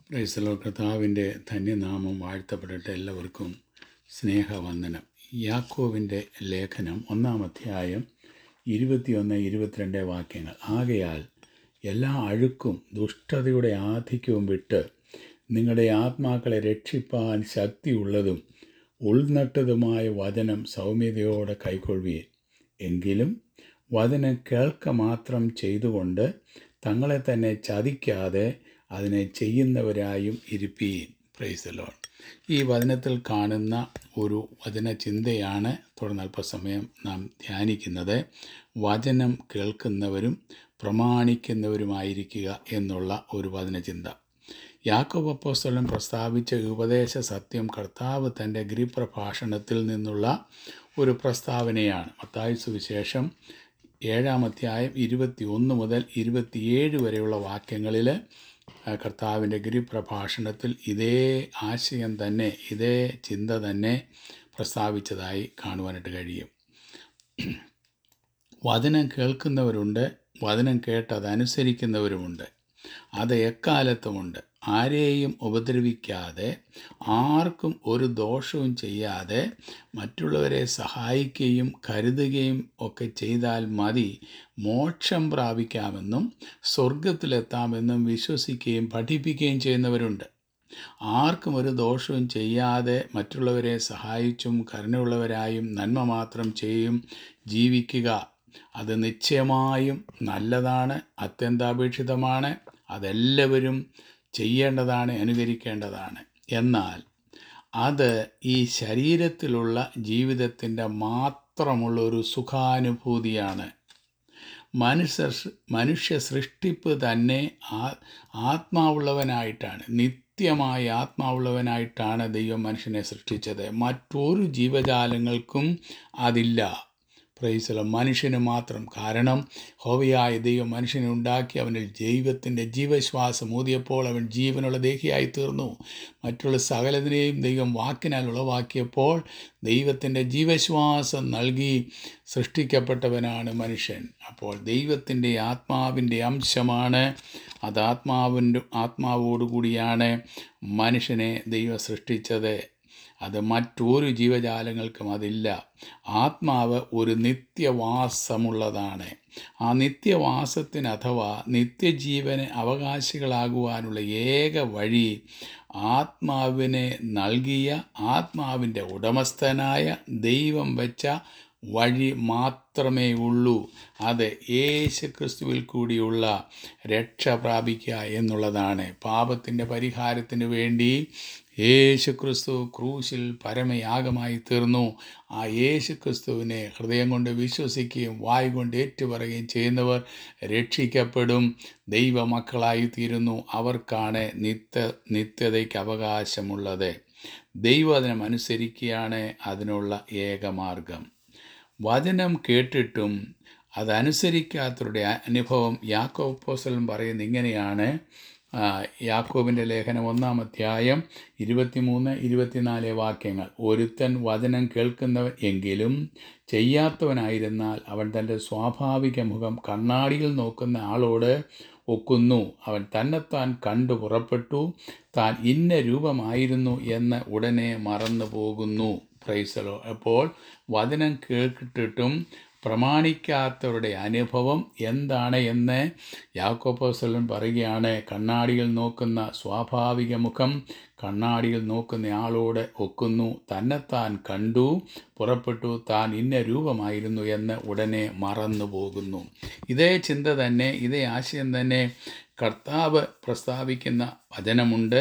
പ്രൈസലോ കർത്താവിൻ്റെ ധന്യനാമം വാഴ്ത്തപ്പെടട്ടെ എല്ലാവർക്കും സ്നേഹവന്ദനം യാക്കോവിൻ്റെ ലേഖനം ഒന്നാം അധ്യായം ഇരുപത്തിയൊന്ന് ഇരുപത്തിരണ്ട് വാക്യങ്ങൾ ആകയാൽ എല്ലാ അഴുക്കും ദുഷ്ടതയുടെ ആധിക്യവും വിട്ട് നിങ്ങളുടെ ആത്മാക്കളെ രക്ഷിപ്പാൻ ശക്തിയുള്ളതും ഉൾനട്ടതുമായ വചനം സൗമ്യതയോടെ കൈക്കൊള്ളുകയും എങ്കിലും വചനം കേൾക്ക മാത്രം ചെയ്തുകൊണ്ട് തങ്ങളെ തന്നെ ചതിക്കാതെ അതിനെ ചെയ്യുന്നവരായും ഇരിപ്പീൻ പ്രൈസലോൺ ഈ വചനത്തിൽ കാണുന്ന ഒരു വചന ചിന്തയാണ് തുടർന്ന് അല്പസമയം നാം ധ്യാനിക്കുന്നത് വചനം കേൾക്കുന്നവരും പ്രമാണിക്കുന്നവരുമായിരിക്കുക എന്നുള്ള ഒരു വചനചിന്ത യാക്കോബ് അപ്പോസ്തലൻ പ്രസ്താവിച്ച ഉപദേശ സത്യം കർത്താവ് തൻ്റെ ഗിരിപ്രഭാഷണത്തിൽ നിന്നുള്ള ഒരു പ്രസ്താവനയാണ് മത്തായി സുവിശേഷം ഏഴാം അധ്യായം ഇരുപത്തി ഒന്ന് മുതൽ ഇരുപത്തിയേഴ് വരെയുള്ള വാക്യങ്ങളിൽ കർത്താവിൻ്റെ ഗിരിപ്രഭാഷണത്തിൽ ഇതേ ആശയം തന്നെ ഇതേ ചിന്ത തന്നെ പ്രസ്താവിച്ചതായി കാണുവാനായിട്ട് കഴിയും വചനം കേൾക്കുന്നവരുണ്ട് വചനം കേട്ട് അതനുസരിക്കുന്നവരുമുണ്ട് അത് എക്കാലത്തുമുണ്ട് ആരെയും ഉപദ്രവിക്കാതെ ആർക്കും ഒരു ദോഷവും ചെയ്യാതെ മറ്റുള്ളവരെ സഹായിക്കുകയും കരുതുകയും ഒക്കെ ചെയ്താൽ മതി മോക്ഷം പ്രാപിക്കാമെന്നും സ്വർഗത്തിലെത്താമെന്നും വിശ്വസിക്കുകയും പഠിപ്പിക്കുകയും ചെയ്യുന്നവരുണ്ട് ആർക്കും ഒരു ദോഷവും ചെയ്യാതെ മറ്റുള്ളവരെ സഹായിച്ചും കരുണയുള്ളവരായും നന്മ മാത്രം ചെയ്യും ജീവിക്കുക അത് നിശ്ചയമായും നല്ലതാണ് അത്യന്താപേക്ഷിതമാണ് അതെല്ലാവരും ചെയ്യേണ്ടതാണ് അനുകരിക്കേണ്ടതാണ് എന്നാൽ അത് ഈ ശരീരത്തിലുള്ള ജീവിതത്തിൻ്റെ മാത്രമുള്ള ഒരു സുഖാനുഭൂതിയാണ് മനുഷ്യ മനുഷ്യ സൃഷ്ടിപ്പ് തന്നെ ആ ആത്മാവുള്ളവനായിട്ടാണ് നിത്യമായ ആത്മാവുള്ളവനായിട്ടാണ് ദൈവം മനുഷ്യനെ സൃഷ്ടിച്ചത് മറ്റൊരു ജീവജാലങ്ങൾക്കും അതില്ല പ്രൈസല മനുഷ്യന് മാത്രം കാരണം ഹോവയായ ദൈവം മനുഷ്യനെ ഉണ്ടാക്കി അവനിൽ ദൈവത്തിൻ്റെ ജീവശ്വാസം ഊതിയപ്പോൾ അവൻ ജീവനുള്ള ദേഹിയായി തീർന്നു മറ്റുള്ള സകലതിനെയും ദൈവം വാക്കിനാൽ ഉളവാക്കിയപ്പോൾ ദൈവത്തിൻ്റെ ജീവശ്വാസം നൽകി സൃഷ്ടിക്കപ്പെട്ടവനാണ് മനുഷ്യൻ അപ്പോൾ ദൈവത്തിൻ്റെ ആത്മാവിൻ്റെ അംശമാണ് അത് ആത്മാവിൻ്റെ ആത്മാവോടുകൂടിയാണ് മനുഷ്യനെ ദൈവം സൃഷ്ടിച്ചത് അത് മറ്റൊരു ജീവജാലങ്ങൾക്കും അതില്ല ആത്മാവ് ഒരു നിത്യവാസമുള്ളതാണ് ആ നിത്യവാസത്തിന് അഥവാ നിത്യജീവന് അവകാശികളാകുവാനുള്ള ഏക വഴി ആത്മാവിനെ നൽകിയ ആത്മാവിൻ്റെ ഉടമസ്ഥനായ ദൈവം വെച്ച വഴി മാത്രമേ ഉള്ളൂ അത് യേശു ക്രിസ്തുവിൽ കൂടിയുള്ള രക്ഷ പ്രാപിക്കുക എന്നുള്ളതാണ് പാപത്തിൻ്റെ പരിഹാരത്തിന് വേണ്ടി യേശു ക്രിസ്തു ക്രൂശിൽ പരമയാഗമായി തീർന്നു ആ യേശു ക്രിസ്തുവിനെ ഹൃദയം കൊണ്ട് വിശ്വസിക്കുകയും വായ് കൊണ്ട് ഏറ്റുപറയുകയും ചെയ്യുന്നവർ രക്ഷിക്കപ്പെടും ദൈവമക്കളായി തീരുന്നു അവർക്കാണ് നിത്യ നിത്യതയ്ക്ക് അവകാശമുള്ളത് ദൈവവചനം അനുസരിക്കുകയാണ് അതിനുള്ള ഏകമാർഗം വചനം കേട്ടിട്ടും അതനുസരിക്കാത്തവരുടെ അനുഭവം യാക്കോബ് പോസ്റ്റലും പറയുന്നത് ഇങ്ങനെയാണ് യാക്കോബിൻ്റെ ലേഖനം ഒന്നാം അധ്യായം ഇരുപത്തിമൂന്ന് ഇരുപത്തിനാല് വാക്യങ്ങൾ ഒരുത്തൻ വചനം കേൾക്കുന്നവൻ എങ്കിലും ചെയ്യാത്തവനായിരുന്നാൽ അവൻ തൻ്റെ സ്വാഭാവിക മുഖം കണ്ണാടിയിൽ നോക്കുന്ന ആളോട് ഒക്കുന്നു അവൻ തന്നെത്താൻ കണ്ടു പുറപ്പെട്ടു താൻ ഇന്ന രൂപമായിരുന്നു എന്ന് ഉടനെ മറന്നു പോകുന്നു പ്രൈസലോ അപ്പോൾ വചനം കേട്ടിട്ടും പ്രമാണിക്കാത്തവരുടെ അനുഭവം എന്താണ് എന്ന് യാക്കോപ്പോസലൻ പറയുകയാണ് കണ്ണാടിയിൽ നോക്കുന്ന സ്വാഭാവിക മുഖം കണ്ണാടിയിൽ നോക്കുന്ന ആളോട് ഒക്കുന്നു തന്നെത്താൻ കണ്ടു പുറപ്പെട്ടു താൻ ഇന്ന രൂപമായിരുന്നു എന്ന് ഉടനെ മറന്നു പോകുന്നു ഇതേ ചിന്ത തന്നെ ഇതേ ആശയം തന്നെ കർത്താവ് പ്രസ്താവിക്കുന്ന വചനമുണ്ട്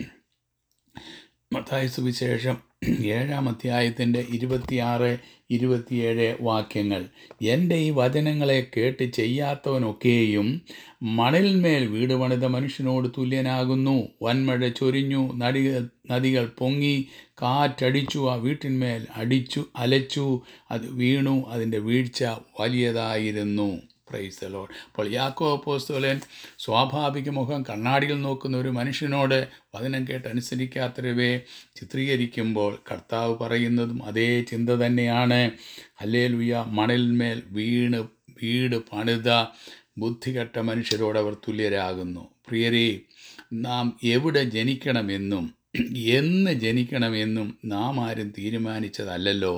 മത്തായ സുവിശേഷം ഏഴാം അധ്യായത്തിൻ്റെ ഇരുപത്തിയാറ് ഇരുപത്തിയേഴ് വാക്യങ്ങൾ എൻ്റെ ഈ വചനങ്ങളെ കേട്ട് ചെയ്യാത്തവനൊക്കെയും മണലിന്മേൽ വീട് പണിത മനുഷ്യനോട് തുല്യനാകുന്നു വൻമഴ ചൊരിഞ്ഞു നടികൾ നദികൾ പൊങ്ങി കാറ്റടിച്ചു ആ വീട്ടിന്മേൽ അടിച്ചു അലച്ചു അത് വീണു അതിൻ്റെ വീഴ്ച വലിയതായിരുന്നു പ്രൈസ് ലോഡ് അപ്പോൾ യാക്കോ അപ്പോസ്തോലൻ സ്വാഭാവിക മുഖം കണ്ണാടിയിൽ നോക്കുന്ന ഒരു മനുഷ്യനോട് വചനം കേട്ട് അനുസരിക്കാത്തവരെ ചിത്രീകരിക്കുമ്പോൾ കർത്താവ് പറയുന്നതും അതേ ചിന്ത തന്നെയാണ് അല്ലേ ലുയ മണലിന്മേൽ വീണ് വീട് പണിത ബുദ്ധികെട്ട മനുഷ്യരോട് അവർ തുല്യരാകുന്നു പ്രിയരെ നാം എവിടെ ജനിക്കണമെന്നും എന്ന് ജനിക്കണമെന്നും നാം ആരും തീരുമാനിച്ചതല്ലല്ലോ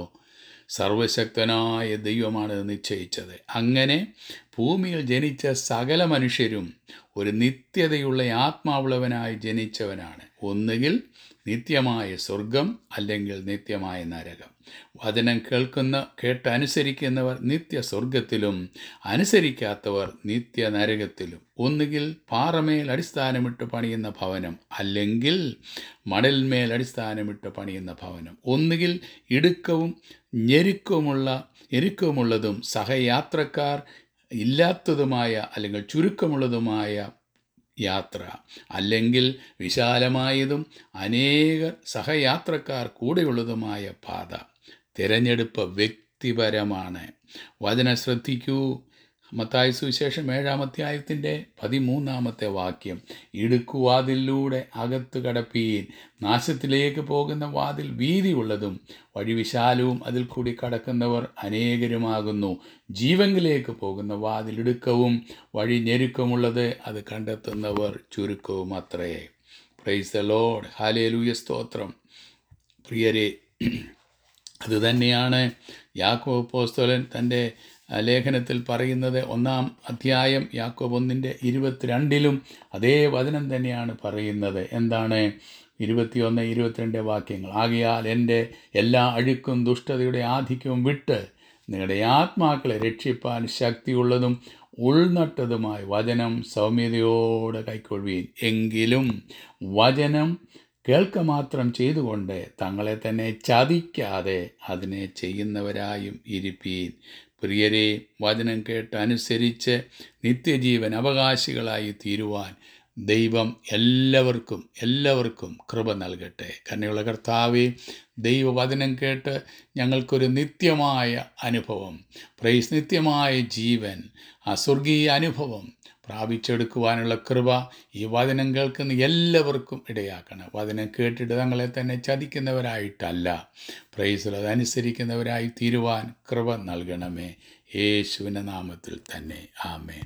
സർവശക്തനായ ദൈവമാണ് ഇത് നിശ്ചയിച്ചത് അങ്ങനെ ഭൂമിയിൽ ജനിച്ച സകല മനുഷ്യരും ഒരു നിത്യതയുള്ള ആത്മാവുള്ളവനായി ജനിച്ചവനാണ് ഒന്നുകിൽ നിത്യമായ സ്വർഗം അല്ലെങ്കിൽ നിത്യമായ നരകം വചനം കേൾക്കുന്ന കേട്ടനുസരിക്കുന്നവർ നിത്യസ്വർഗത്തിലും അനുസരിക്കാത്തവർ നിത്യ നരകത്തിലും ഒന്നുകിൽ പാറമേൽ അടിസ്ഥാനമിട്ട് പണിയുന്ന ഭവനം അല്ലെങ്കിൽ മണൽമേൽ അടിസ്ഥാനമിട്ട് പണിയുന്ന ഭവനം ഒന്നുകിൽ ഇടുക്കവും ഞെരുക്കവുമുള്ള ഞെരുക്കവുമുള്ളതും സഹയാത്രക്കാർ ഇല്ലാത്തതുമായ അല്ലെങ്കിൽ ചുരുക്കമുള്ളതുമായ യാത്ര അല്ലെങ്കിൽ വിശാലമായതും അനേക സഹയാത്രക്കാർ കൂടെയുള്ളതുമായ പാത തിരഞ്ഞെടുപ്പ് വ്യക്തിപരമാണ് വചനം ശ്രദ്ധിക്കൂ മത്തായി സുവിശേഷം ഏഴാം അധ്യായത്തിൻ്റെ പതിമൂന്നാമത്തെ വാക്യം ഇടുക്കുവാതിലൂടെ അകത്ത് കടപ്പീൻ നാശത്തിലേക്ക് പോകുന്ന വാതിൽ വീതിയുള്ളതും വഴി വിശാലവും അതിൽ കൂടി കടക്കുന്നവർ അനേകരുമാകുന്നു ജീവങ്കിലേക്ക് പോകുന്ന വാതിൽ ഇടുക്കവും വഴി ഞെരുക്കമുള്ളത് അത് കണ്ടെത്തുന്നവർ ചുരുക്കവും അത്രേ പ്രൈസ് ദ ലോഡ് ഹാലേലൂയ സ്തോത്രം പ്രിയരെ അതുതന്നെയാണ് യാക്കോബ് പോസ്തോലൻ തൻ്റെ ആ, ലേഖനത്തിൽ പറയുന്നത് ഒന്നാം അധ്യായം യാക്കോബ് ഒന്നിൻ്റെ ഇരുപത്തിരണ്ടിലും അതേ വചനം തന്നെയാണ് പറയുന്നത് എന്താണ് ഇരുപത്തിയൊന്ന് ഇരുപത്തിരണ്ട് വാക്യങ്ങൾ ആകയാൽ എൻ്റെ എല്ലാ അഴുക്കും ദുഷ്ടതയുടെ ആധിക്യവും വിട്ട് നിങ്ങളുടെ ആത്മാക്കളെ രക്ഷിപ്പാൻ ശക്തിയുള്ളതും ഉൾനട്ടതുമായ വചനം സൗമ്യതയോടെ കൈക്കൊള്ളുവീൻ എങ്കിലും വചനം കേൾക്ക മാത്രം ചെയ്തുകൊണ്ട് തങ്ങളെ തന്നെ ചതിക്കാതെ അതിനെ ചെയ്യുന്നവരായും ഇരിപ്പീൻ പ്രിയരെ വചനം കേട്ട് അനുസരിച്ച് നിത്യജീവൻ അവകാശികളായി തീരുവാൻ ദൈവം എല്ലാവർക്കും എല്ലാവർക്കും കൃപ നൽകട്ടെ കന്നുള്ള കർത്താവെ ദൈവവചനം കേട്ട് ഞങ്ങൾക്കൊരു നിത്യമായ അനുഭവം പ്രൈസ് നിത്യമായ ജീവൻ ആ സ്വർഗീയ അനുഭവം പ്രാപിച്ചെടുക്കുവാനുള്ള കൃപ ഈ വചനം കേൾക്കുന്ന എല്ലാവർക്കും ഇടയാക്കണം വചനം കേട്ടിട്ട് തങ്ങളെ തന്നെ ചതിക്കുന്നവരായിട്ടല്ല പ്രൈസിൽ അതനുസരിക്കുന്നവരായി തീരുവാൻ കൃപ നൽകണമേ യേശുവിൻ്റെ നാമത്തിൽ തന്നെ ആമേൻ